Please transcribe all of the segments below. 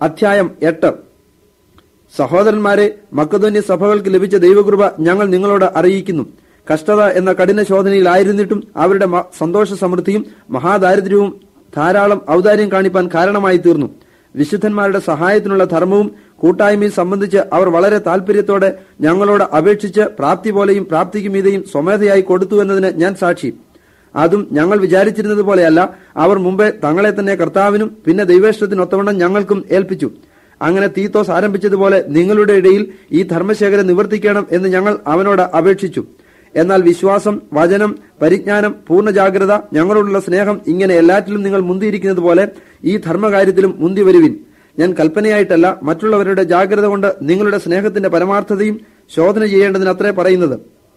അധ്യായം എട്ട് സഹോദരന്മാരെ മക്കതോന്യ സഭകൾക്ക് ലഭിച്ച ദൈവകൃപ ഞങ്ങൾ നിങ്ങളോട് അറിയിക്കുന്നു കഷ്ടത എന്ന കഠിന ശോധനയിലായിരുന്നിട്ടും അവരുടെ മ- സന്തോഷ സമൃദ്ധിയും മഹാദാരിദ്ര്യവും ധാരാളം ഔദാര്യം കാണിപ്പാൻ കാരണമായി തീർന്നു വിശുദ്ധന്മാരുടെ സഹായത്തിനുള്ള ധർമ്മവും കൂട്ടായ്മയും സംബന്ധിച്ച് അവർ വളരെ താല്പര്യത്തോടെ ഞങ്ങളോട് അപേക്ഷിച്ച് പ്രാപ്തി പോലെയും പ്രാപ്തിക്ക് മീതെയും സ്വമേധയായി കൊടുത്തു എന്നതിന് ഞാൻ സാക്ഷി അതും ഞങ്ങൾ വിചാരിച്ചിരുന്നത് പോലെയല്ല അവർ മുമ്പേ തങ്ങളെ തന്നെ കർത്താവിനും പിന്നെ ദൈവേഷ്ടത്തിനൊത്തവണ്ണം ഞങ്ങൾക്കും ഏൽപ്പിച്ചു അങ്ങനെ തീത്തോസ് ആരംഭിച്ചതുപോലെ നിങ്ങളുടെ ഇടയിൽ ഈ ധർമ്മശേഖരം നിവർത്തിക്കണം എന്ന് ഞങ്ങൾ അവനോട് അപേക്ഷിച്ചു എന്നാൽ വിശ്വാസം വചനം പരിജ്ഞാനം പൂർണ്ണ ജാഗ്രത ഞങ്ങളോടുള്ള സ്നേഹം ഇങ്ങനെ എല്ലാറ്റിലും നിങ്ങൾ മുന്തിയിരിക്കുന്നത് പോലെ ഈ ധർമ്മകാര്യത്തിലും മുന്തി വരുവിൻ ഞാൻ കൽപ്പനയായിട്ടല്ല മറ്റുള്ളവരുടെ ജാഗ്രത കൊണ്ട് നിങ്ങളുടെ സ്നേഹത്തിന്റെ പരമാർത്ഥതയും ശോധന ചെയ്യേണ്ടതിനത്രേ പറയുന്നത്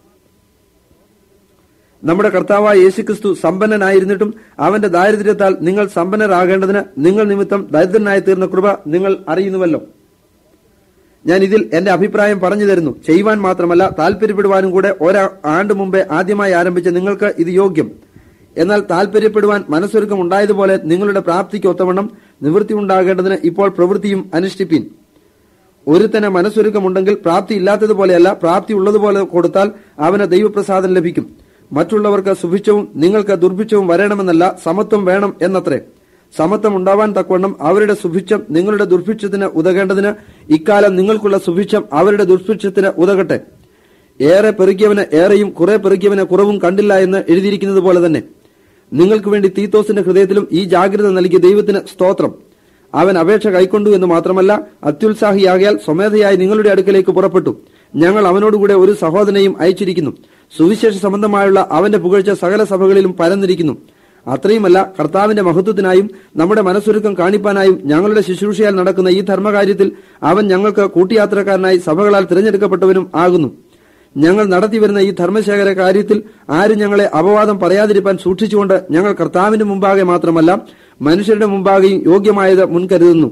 നമ്മുടെ കർത്താവായ യേശുക്രിസ്തു സമ്പന്നനായിരുന്നിട്ടും അവന്റെ ദാരിദ്ര്യത്താൽ നിങ്ങൾ സമ്പന്നരാകേണ്ടതിന് നിങ്ങൾ നിമിത്തം ദരിദ്രനായി തീർന്ന കൃപ നിങ്ങൾ അറിയുന്നുവല്ലോ ഞാൻ ഇതിൽ എന്റെ അഭിപ്രായം പറഞ്ഞു തരുന്നു ചെയ്യുവാൻ മാത്രമല്ല താല്പര്യപ്പെടുവാനും കൂടെ ഒരാ ആണ്ട് മുമ്പേ ആദ്യമായി ആരംഭിച്ച നിങ്ങൾക്ക് ഇത് യോഗ്യം എന്നാൽ താല്പര്യപ്പെടുവാൻ മനസ്സൊരുക്കം ഉണ്ടായതുപോലെ നിങ്ങളുടെ പ്രാപ്തിക്ക് ഒത്തവണ്ണം നിവൃത്തി ഉണ്ടാകേണ്ടതിന് ഇപ്പോൾ പ്രവൃത്തിയും അനുഷ്ഠിപ്പീൻ ഒരുത്തന് മനസ്സൊരുക്കമുണ്ടെങ്കിൽ പ്രാപ്തി ഇല്ലാത്തതുപോലെയല്ല പ്രാപ്തി ഉള്ളതുപോലെ കൊടുത്താൽ അവന് ദൈവപ്രസാദം ലഭിക്കും മറ്റുള്ളവർക്ക് സുഭിക്ഷവും നിങ്ങൾക്ക് ദുർഭിക്ഷവും വരണമെന്നല്ല സമത്വം വേണം എന്നത്രേ സമത്വം ഉണ്ടാവാൻ തക്കവണ്ണം അവരുടെ സുഭിക്ഷം നിങ്ങളുടെ ദുർഭിക്ഷത്തിന് ഉതകേണ്ടതിന് ഇക്കാലം നിങ്ങൾക്കുള്ള സുഭിക്ഷം അവരുടെ ദുർഭിക്ഷത്തിന് ഉതകട്ടെ ഏറെ പെറുക്കിയവന് ഏറെയും കുറെ പെറുക്കിയവന് കുറവും കണ്ടില്ല എന്ന് എഴുതിയിരിക്കുന്നത് പോലെ തന്നെ നിങ്ങൾക്ക് വേണ്ടി തീത്തോസിന്റെ ഹൃദയത്തിലും ഈ ജാഗ്രത നൽകിയ ദൈവത്തിന് സ്തോത്രം അവൻ അപേക്ഷ കൈക്കൊണ്ടു എന്ന് മാത്രമല്ല അത്യുത്സാഹിയാകിയാൽ സ്വമേധയായി നിങ്ങളുടെ അടുക്കലേക്ക് പുറപ്പെട്ടു ഞങ്ങൾ അവനോടുകൂടെ ഒരു സഹോദരനെയും അയച്ചിരിക്കുന്നു സുവിശേഷ സംബന്ധമായുള്ള അവന്റെ പുകഴ്ച സകല സഭകളിലും പരന്നിരിക്കുന്നു അത്രയുമല്ല കർത്താവിന്റെ മഹത്വത്തിനായും നമ്മുടെ മനസ്സൊരുക്കം കാണിപ്പാനായും ഞങ്ങളുടെ ശുശ്രൂഷയാൽ നടക്കുന്ന ഈ ധർമ്മകാര്യത്തിൽ അവൻ ഞങ്ങൾക്ക് കൂട്ടിയാത്രക്കാരനായി സഭകളാൽ തിരഞ്ഞെടുക്കപ്പെട്ടവനും ആകുന്നു ഞങ്ങൾ നടത്തിവരുന്ന ഈ ധർമ്മശേഖര കാര്യത്തിൽ ആരും ഞങ്ങളെ അപവാദം പറയാതിരിക്കാൻ സൂക്ഷിച്ചുകൊണ്ട് ഞങ്ങൾ കർത്താവിന്റെ മുമ്പാകെ മാത്രമല്ല മനുഷ്യരുടെ മുമ്പാകെയും യോഗ്യമായത് മുൻകരുതുന്നു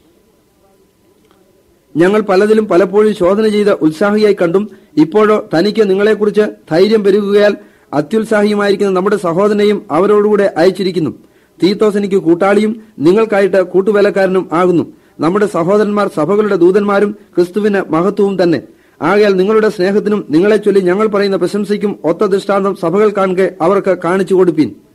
ഞങ്ങൾ പലതിലും പലപ്പോഴും ശോധന ചെയ്ത് ഉത്സാഹിയായി കണ്ടും ഇപ്പോഴോ തനിക്ക് നിങ്ങളെക്കുറിച്ച് ധൈര്യം പെരുകുകയാൽ അത്യുത്സാഹിയുമായിരിക്കുന്ന നമ്മുടെ സഹോദരനെയും അവരോടുകൂടെ അയച്ചിരിക്കുന്നു തീത്തോസ് എനിക്ക് കൂട്ടാളിയും നിങ്ങൾക്കായിട്ട് കൂട്ടുവേലക്കാരനും ആകുന്നു നമ്മുടെ സഹോദരന്മാർ സഭകളുടെ ദൂതന്മാരും ക്രിസ്തുവിന് മഹത്വവും തന്നെ ആകയാൽ നിങ്ങളുടെ സ്നേഹത്തിനും നിങ്ങളെ ചൊല്ലി ഞങ്ങൾ പറയുന്ന പ്രശംസയ്ക്കും ഒത്ത ദൃഷ്ടാന്തം സഭകൾ കാണുക അവർക്ക് കാണിച്ചു കൊടുപ്പീൻ